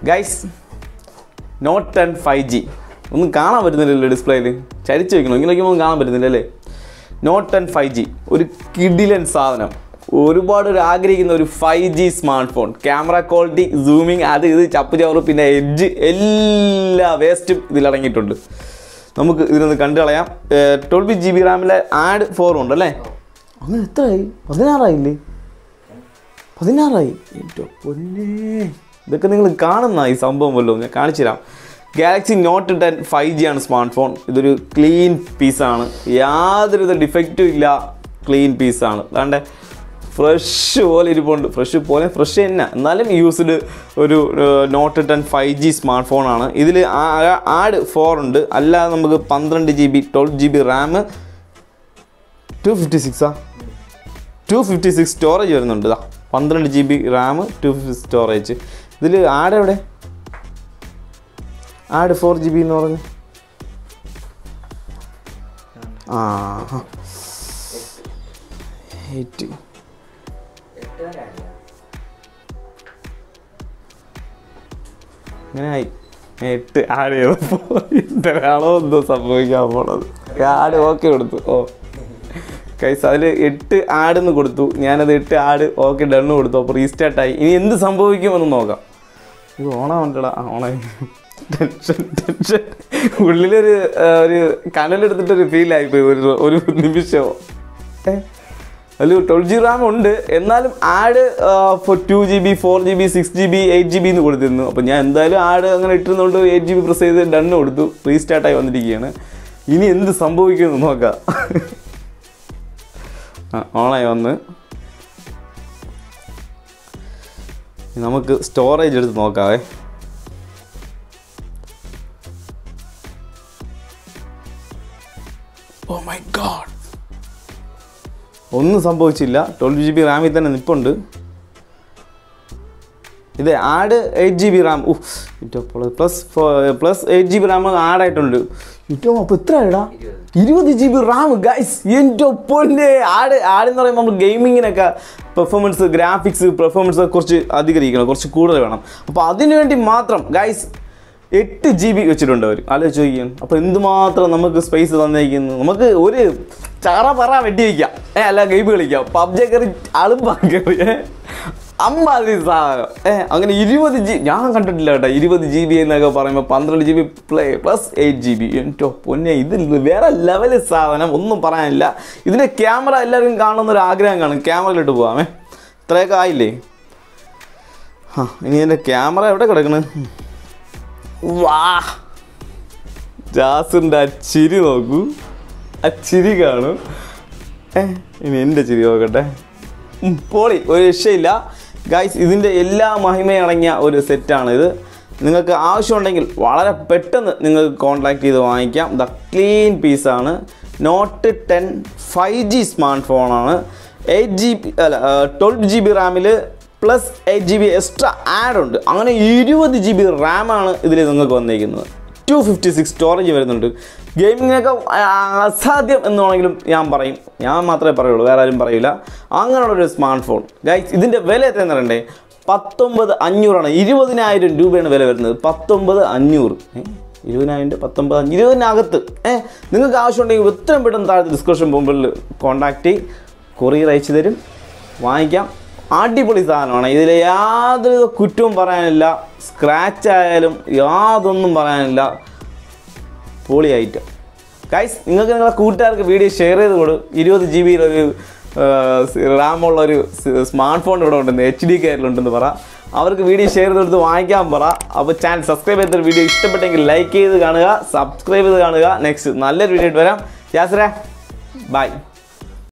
Guys Note ten five G ഒന്നും കാണാൻ പറ്റുന്നില്ലല്ലോ ഡിസ്പ്ലേയിൽ ചരിച്ച് വെക്കണം ഇങ്ങനെ നോക്കുമ്പോൾ ഒന്നും കാണാൻ പറ്റുന്നില്ല അല്ലേ നോട്ട് ടെൻ ഫൈവ് ജി ഒരു കിഡിലൻ സാധനം ഒരുപാട് ഒരു ആഗ്രഹിക്കുന്ന ഒരു five G smartphone camera quality zooming അത് ഇത് ചപ്പ് ചവറ് പിന്നെ എഡ്ജ് എല്ലാ വേസ്റ്റും ഇതിലടങ്ങിയിട്ടുണ്ട് നമുക്ക് ഇതിനൊന്ന് കണ്ടു കളയാം ട്വൽവ് ജി ബി റാമിലെ ആഡ് ഫോറും ഉണ്ട് അല്ലേ അങ്ങനെ എത്രയായി പതിനാറായില്ലേ പതിനാറായി എൻ്റെ പൊന്നേ ഇതൊക്കെ നിങ്ങൾ കാണുന്ന ഈ സംഭവം വല്ലതും ഞാൻ കാണിച്ചു തരാം Galaxy Note ten five G ആണ് സ്മാർട്ട് ഫോൺ ഇതൊരു ക്ലീൻ പീസാണ് യാതൊരുവിധ ഡിഫക്റ്റും ഇല്ല ക്ലീൻ പീസാണ് അതാണ്ട് ഫ്രഷ് പോലെ ഇരിപ്പുണ്ട് ഫ്രഷ് പോലെ ഫ്രഷ് തന്നെ എന്നാലും യൂസ്ഡ് ഒരു Note ten five G smart ഫോണാണ് ഇതിൽ ആഡ് ഫോർ ഉണ്ട് അല്ലാതെ നമുക്ക് പന്ത്രണ്ട് G B twelve G B RAM two fifty സിക്സാ ടു ഫിഫ്റ്റി സിക്സ് സ്റ്റോറേജ് വരുന്നുണ്ട് ഇതാ പന്ത്രണ്ട് G B RAM two fifty storage ഇതിൽ ആഡ് എവിടെ ആഡ് ഫോർ ജി ബി എന്ന് പറഞ്ഞു ആ എയ്റ്റ് ഇങ്ങനെ ആയി എട്ട് ആഡ് ചെയ്തപ്പോൾ ഇത്തരാണോ എന്തോ സംഭവിക്കാൻ പോണത് ആഡ് ഓക്കെ കൊടുത്തു ഓ കൈസ് അതിൽ എട്ട് ആഡെന്ന് കൊടുത്തു ഞാനത് എട്ട് ആഡ് ഓക്കെ ഡണ്ണ് കൊടുത്തു അപ്പോൾ റീസ്റ്റാർട്ടായി ഇനി എന്ത് സംഭവിക്കുമെന്ന് നോക്കാം ഇത് ഓണാവണ്ടടാ ആ ഓണായി ടെൻഷൻ ടെൻഷൻ ഉള്ളിലൊരു ആ, ഒരു കനലെടുത്തിട്ടൊരു ഫീലായിപ്പോയി ഒരു ഒരു നിമിഷം ഏ അതിൽ ട്വൽവ് ജി റാം ഉണ്ട് എന്നാലും add four two G B four G B six G B eight G B എന്ന് കൊടുത്തിരുന്നു അപ്പോൾ ഞാൻ എന്തായാലും ആഡ് അങ്ങനെ ഇട്ടിരുന്നുകൊണ്ട് എയ്റ്റ് ജി ബി പ്രസ് ചെയ്ത് ഡണ്ണ് കൊടുത്തു റീസ്റ്റാർട്ടായി വന്നിരിക്കുകയാണ് ഇനി എന്ത് സംഭവിക്കുമെന്ന് നോക്കാം ആ ഓണായി വന്ന് ഇനി നമുക്ക് സ്റ്റോറേജ് എടുത്ത് നോക്കാവേ ഓ മൈ ഗോഡ് ഒന്നും സംഭവിച്ചില്ല ട്വൽവ് ജി ബി റാമിൽ തന്നെ നിപ്പുണ്ട് ഇത് add eight G B RAM plus plus eight G B RAM ആഡായിട്ടുണ്ട് ഏറ്റവും അപ്പോൾ എത്ര ആയിടാ ഇരുപത് ജി ബി റാം ഗൈസ് എൻ്റെ പൊന്നെ ആഡ് ആഡ് എന്ന് പറയുമ്പോൾ നമ്മൾ ഗെയിമിങ്ങിനൊക്കെ പെർഫോമൻസ് ഗ്രാഫിക്സ് പെർഫോമൻസ് കുറച്ച് അധികരിക്കണം കുറച്ച് കൂടുതൽ വേണം അപ്പോൾ അതിനു വേണ്ടി മാത്രം ഗൈസ് എട്ട് ജി ബി വെച്ചിട്ടുണ്ട് അവർ ആലോചിച്ച് നോക്കിയാണ് അപ്പോൾ എന്തുമാത്രം നമുക്ക് സ്പേസ് തന്നേക്കുന്നു നമുക്ക് ഒരു ചറ പറ വെട്ടി വയ്ക്കാം ഏ അല്ല ഗെയിം കളിക്കാം പബ്ജി കയറി അളുമ്പാ കയറി ഏ അമ്മാതിരി സാധനം ഏ അങ്ങനെ ഇരുപത് ജി ഞാൻ കണ്ടിട്ടില്ല കേട്ടോ ഇരുപത് ജി ബി എന്നൊക്കെ പറയുമ്പോൾ പന്ത്രണ്ട് G B play plus eight G B എൻ്റെ പൊന്നെ ഇതിൽ വേറെ ലെവൽ സാധനം ഒന്നും പറയാനില്ല ഇതിൻ്റെ ക്യാമറ എല്ലാവരും കാണുന്ന ഒരു ആഗ്രഹം കാണും ക്യാമറയിലിട്ട് പോവാമേ ഇത്രയൊക്കെ ആയില്ലേ ആ ഇനി എൻ്റെ ക്യാമറ എവിടെ കിടക്കണ് വാ ജാസിൻ്റെ ആ ചിരി നോക്കൂ ആ ചിരി കാണും ഏ ഇനി എൻ്റെ ചിരി നോക്കട്ടെ ഉം, പോളി ഒരു രക്ഷയില്ല ഗൈസ് ഇതിൻ്റെ എല്ലാ മഹിമയും അടങ്ങിയ ഒരു സെറ്റാണ് ഇത് നിങ്ങൾക്ക് ആവശ്യമുണ്ടെങ്കിൽ വളരെ പെട്ടെന്ന് നിങ്ങൾക്ക് കോൺടാക്ട് ചെയ്ത് വാങ്ങിക്കാം ദ ക്ലീൻ പീസാണ് Note ten five G smart ഫോണാണ് എയ്റ്റ് ജി ബി അല്ല ട്വൽവ് ജി ബി റാമിൽ plus eight G B extra add ഉണ്ട് അങ്ങനെ ഇരുപത് ജി ബി റാമാണ് ഇതിൽ നിങ്ങൾക്ക് വന്നിരിക്കുന്നത് ടു ഫിഫ്റ്റി സിക്സ് സ്റ്റോറേജ് വരുന്നുണ്ട് ഗെയിമിങ്ങിനൊക്കെ അസാധ്യം എന്നുണ്ടെങ്കിലും ഞാൻ പറയും ഞാൻ മാത്രമേ പറയുള്ളൂ വേറെ ആരും പറയില്ല അങ്ങനെയുള്ളൊരു സ്മാർട്ട് ഫോൺ ഗൈസ് ഇതിൻ്റെ വില എത്രയെന്ന് പറയണ്ടേ പത്തൊമ്പത് അഞ്ഞൂറാണ് ഇരുപതിനായിരം രൂപയാണ് വില വരുന്നത് പത്തൊമ്പത് അഞ്ഞൂറ് ഏ? ഇരുപതിനായിരം പത്തൊമ്പത് അഞ്ഞൂറ് ഇരുപതിനകത്ത് ഏഹ് നിങ്ങൾക്ക് ആവശ്യമുണ്ടെങ്കിൽ എത്രയും പെട്ടെന്ന് താഴത്തെ ഡിസ്ക്രിപ്ഷൻ ബോംബിൽ കോൺടാക്റ്റ് ചെയ്യും കൊറിയർ അയച്ചു തരും വാങ്ങിക്കാം അടിപൊളി സാധനമാണ് ഇതിൽ യാതൊരു കുറ്റവും പറയാനില്ല സ്ക്രാച്ച് ആയാലും യാതൊന്നും പറയാനില്ല പൊളി ഐറ്റം ഗൈസ് നിങ്ങൾക്ക് നിങ്ങളെ കൂട്ടുകാർക്ക് വീഡിയോ ഷെയർ ചെയ്ത് കൊടു ഇരുപത് ജി ബിയിലൊരു റാമുള്ള ഒരു സ്മാർട്ട് ഫോൺ ഇവിടെ ഉണ്ടെന്ന് എച്ച് ഡി കെയറിലുണ്ടെന്ന് പറ അവർക്ക് വീഡിയോ ഷെയർ ചെയ്ത് കൊടുത്ത് വാങ്ങിക്കാൻ പറ അപ്പോൾ ചാനൽ സബ്സ്ക്രൈബ് ചെയ്തൊരു വീഡിയോ ഇഷ്ടപ്പെട്ടെങ്കിൽ ലൈക്ക് ചെയ്ത് കാണുക സബ്സ്ക്രൈബ് ചെയ്ത് കാണുക നെക്സ്റ്റ് നല്ലൊരു വീഡിയോ ആയിട്ട് വരാം യാസര ബൈ